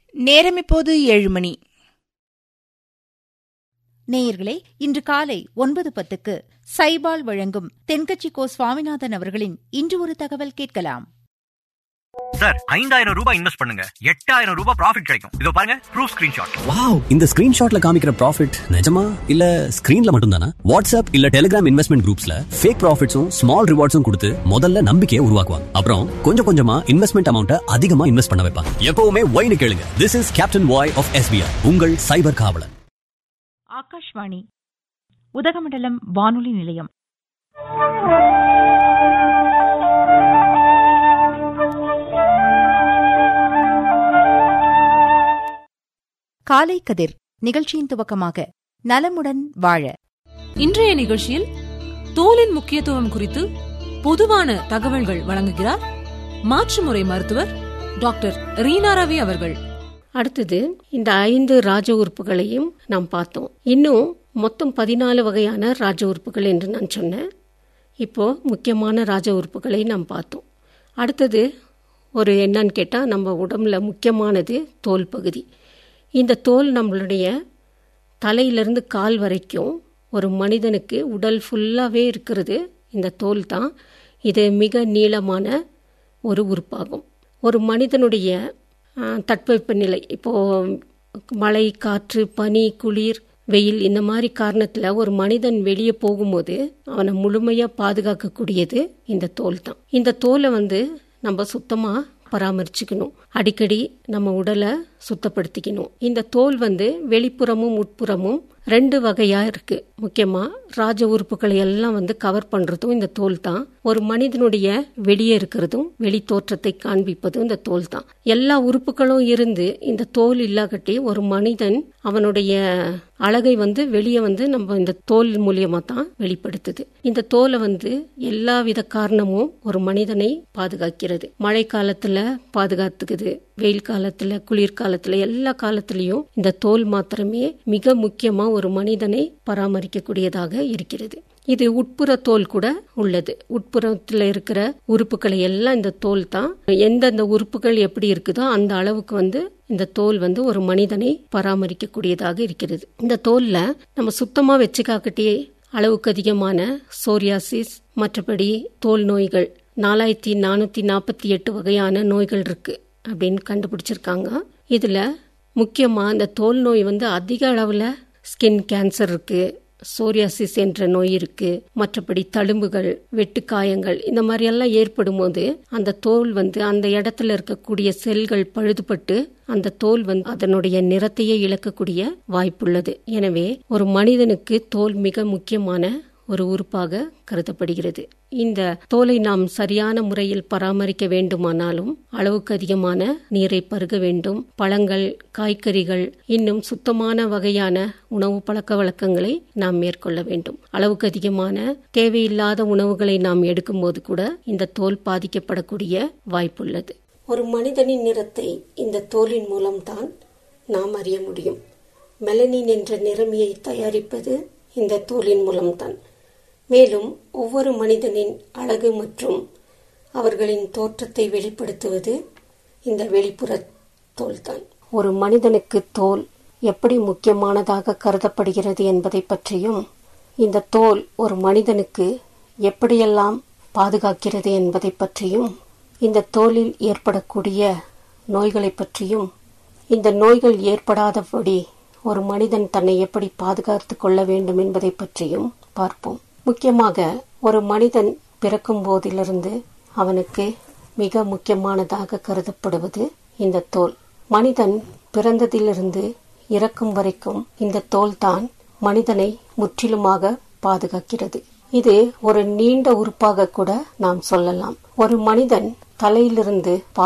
நேரம் இப்போது ஏழு மணி நேயர்களே இன்று காலை ஒன்பது பத்துக்கு சைபால் வழங்கும் தென்கட்சி கோ சுவாமிநாதன் அவர்களின் இன்று ஒரு தகவல் கேட்கலாம் சார் ஐந்தாயிரம் ரூபாய் இன்வெஸ்ட் பண்ணுங்க எட்டாயிரம் ரூபாய் ப்ராஃபிட் கிடைக்கும் இதோ பாருங்க ப்ரூஃப் ஸ்கிரீன்ஷாட் வாவ் இந்த ஸ்கிரீன்ஷாட்ல காமிக்கிற ப்ராஃபிட் நிஜமா இல்ல ஸ்கிரீன்ல மட்டும் தானா வாட்ஸ்அப் இல்ல டெலிகிராம் இன்வெஸ்ட்மெண்ட் குரூப்ஸ்ல ஃபேக் ப்ராஃபிட்ஸும் ஸ்மால் ரிவார்ட்ஸும் கொடுத்து முதல்ல நம்பிக்கையை உருவாக்குவாங்க அப்புறம் கொஞ்சம் கொஞ்சமா இன்வெஸ்ட்மெண்ட் அமௌண்ட்டை அதிகமா இன்வெஸ்ட் பண்ண வைப்பாங்க எப்பவுமே ஒய்னு கேளுங்க this is captain Y of SBI உங்கள் சைபர் காவலன் ஆகாஷ்வாணி உதகமண்டலம் வானொலி நிலையம் காலை கதிர் நிகழ்ச்சியின் துவக்கமாக நலமுடன் வாழ இன்றைய நிகழ்ச்சியில் தோலின் முக்கியத்துவம் குறித்து பொதுவான தகவல்கள் வழங்குகிறார் மாற்றுமுறை மருத்துவர் டாக்டர் ரீனா ரவி அவர்கள் அடுத்தது இந்த ஐந்து ராஜ உறுப்புகளையும் நாம் பார்த்தோம் இன்னும் மொத்தம் பதினாலு வகையான ராஜ உறுப்புகள் என்று நான் சொன்னேன் இப்போ முக்கியமான ராஜ உறுப்புகளை நாம் பார்த்தோம் அடுத்தது ஒரு என்னன்னு கேட்டால் நம்ம உடம்புல முக்கியமானது தோல் பகுதி இந்த தோல் நம்மளுடைய தலையிலிருந்து கால் வரைக்கும் ஒரு மனிதனுக்கு உடல் ஃபுல்லாகவே இருக்கிறது இந்த தோல் தான் இது மிக நீளமான ஒரு உறுப்பாகும் ஒரு மனிதனுடைய தட்பவெப்பநிலை இப்போது மழை காற்று பனி குளிர் வெயில் இந்த மாதிரி காரணத்தில் ஒரு மனிதன் வெளியே போகும்போது அவனை முழுமையாக பாதுகாக்கக்கூடியது இந்த தோல் தான் இந்த தோலை வந்து நம்ம சுத்தமாக பராமரிச்சுக்கணும் அடிக்கடி நம்ம உடலை சுத்தப்படுத்திக்கணும் இந்த தோல் வந்து வெளிப்புறமும் உட்புறமும் ரெண்டு வகையா இருக்கு முக்கியமா ராஜ உறுப்புகளை எல்லாம் வந்து கவர் பண்றதும் இந்த தோல் தான் ஒரு மனிதனுடைய வெளியே இருக்கிறதும் வெளி தோற்றத்தை காண்பிப்பதும் இந்த தோல் தான் எல்லா உறுப்புகளும் இருந்து இந்த தோல் இல்லாகட்டி ஒரு மனிதன் அவனுடைய அழகை வந்து வெளியே வந்து நம்ம இந்த தோல் மூலியமா தான் வெளிப்படுத்துது இந்த தோலை வந்து எல்லா வித காரணமும் ஒரு மனிதனை பாதுகாக்கிறது மழை காலத்துல பாதுகாத்துக்குது வெயில் காலத்துல குளிர்காலத்துல எல்லா காலத்திலயும் இந்த தோல் மாத்திரமே மிக முக்கியமா ஒரு மனிதனை பராமரிக்கக்கூடியதாக இருக்கிறது இது உட்புற தோல் கூட உள்ளது உட்புறத்துல இருக்கிற உறுப்புகளை எல்லாம் இந்த தோல் தான் எந்தெந்த உறுப்புகள் எப்படி இருக்குதோ அந்த அளவுக்கு வந்து இந்த தோல் வந்து ஒரு மனிதனை பராமரிக்கக்கூடியதாக இருக்கிறது இந்த தோல்ல நம்ம சுத்தமா வச்சுக்காக்கட்டியே அளவுக்கு அதிகமான சோரியாசிஸ் மற்றபடி தோல் நோய்கள் நாலாயிரத்தி நானூத்தி நாற்பத்தி எட்டு வகையான நோய்கள் இருக்கு அப்படின்னு கண்டுபிடிச்சிருக்காங்க இதுல முக்கியமா இந்த தோல் நோய் வந்து அதிக அளவுல ஸ்கின் கேன்சர் இருக்கு சோரியாசிஸ் என்ற நோய் இருக்கு மற்றபடி தழும்புகள் வெட்டுக்காயங்கள் இந்த மாதிரி எல்லாம் ஏற்படும் போது அந்த தோல் வந்து அந்த இடத்துல இருக்கக்கூடிய செல்கள் பழுதுபட்டு அந்த தோல் வந்து அதனுடைய நிறத்தையே இழக்கக்கூடிய வாய்ப்புள்ளது எனவே ஒரு மனிதனுக்கு தோல் மிக முக்கியமான ஒரு உறுப்பாக கருதப்படுகிறது இந்த தோலை நாம் சரியான முறையில் பராமரிக்க வேண்டுமானாலும் அளவுக்கு அதிகமான நீரை பருக வேண்டும் பழங்கள் காய்கறிகள் இன்னும் சுத்தமான வகையான உணவு பழக்க வழக்கங்களை நாம் மேற்கொள்ள வேண்டும் அளவுக்கு அதிகமான தேவையில்லாத உணவுகளை நாம் எடுக்கும்போது கூட இந்த தோல் பாதிக்கப்படக்கூடிய வாய்ப்புள்ளது ஒரு மனிதனின் நிறத்தை இந்த தோலின் மூலம்தான் நாம் அறிய முடியும் மெலனின் என்ற நிறமியை தயாரிப்பது இந்த தோலின் மூலம்தான் மேலும் ஒவ்வொரு மனிதனின் அழகு மற்றும் அவர்களின் தோற்றத்தை வெளிப்படுத்துவது இந்த வெளிப்புற தோல்தான் ஒரு மனிதனுக்கு தோல் எப்படி முக்கியமானதாக கருதப்படுகிறது என்பதை பற்றியும் இந்த தோல் ஒரு மனிதனுக்கு எப்படியெல்லாம் பாதுகாக்கிறது என்பதை பற்றியும் இந்த தோலில் ஏற்படக்கூடிய நோய்களை பற்றியும் இந்த நோய்கள் ஏற்படாதபடி ஒரு மனிதன் தன்னை எப்படி பாதுகாத்து கொள்ள வேண்டும் என்பதை பற்றியும் பார்ப்போம் முக்கியமாக ஒரு மனிதன் பிறக்கும் போதிலிருந்து அவனுக்கு மிக முக்கியமானதாக கருதப்படுவது இந்த தோல் மனிதன் பிறந்ததிலிருந்து இறக்கும் வரைக்கும் இந்த தோல் தான் மனிதனை முற்றிலுமாக பாதுகாக்கிறது இது ஒரு நீண்ட உறுப்பாக கூட நாம் சொல்லலாம் ஒரு மனிதன் தலையிலிருந்து